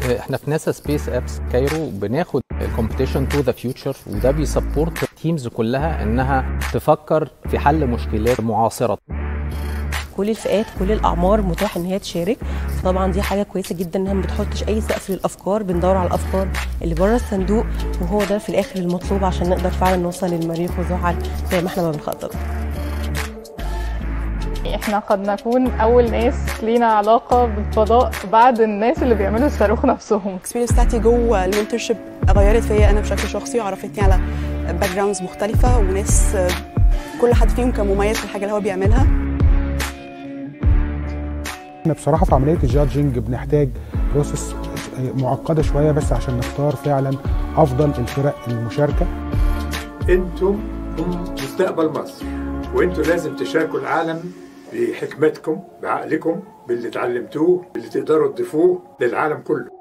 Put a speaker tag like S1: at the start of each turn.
S1: احنا في ناسا سبيس ابس كايرو بناخد الكومبيتيشن تو ذا فيوتشر وده بيسبورت التيمز كلها انها تفكر في حل مشكلات معاصره
S2: كل الفئات كل الاعمار متاح ان هي تشارك فطبعا دي حاجه كويسه جدا انها ما بتحطش اي سقف للافكار بندور على الافكار اللي بره الصندوق وهو ده في الاخر المطلوب عشان نقدر فعلا نوصل للمريخ وزحل زي ما احنا ما بنخطط
S3: احنا قد نكون اول ناس لينا علاقه بالفضاء بعد الناس اللي بيعملوا الصاروخ نفسهم
S4: الاكسبيرينس بتاعتي جوه المنتورشيب غيرت فيا انا بشكل شخصي وعرفتني على باك جراوندز مختلفه وناس كل حد فيهم كان مميز في الحاجه اللي هو بيعملها
S5: احنا بصراحه في عمليه الجادجنج بنحتاج بروسيس معقده شويه بس عشان نختار فعلا افضل الفرق المشاركه
S6: انتم هم مستقبل مصر وانتم لازم تشاركوا العالم بحكمتكم بعقلكم باللي اتعلمتوه باللي تقدروا تضيفوه للعالم كله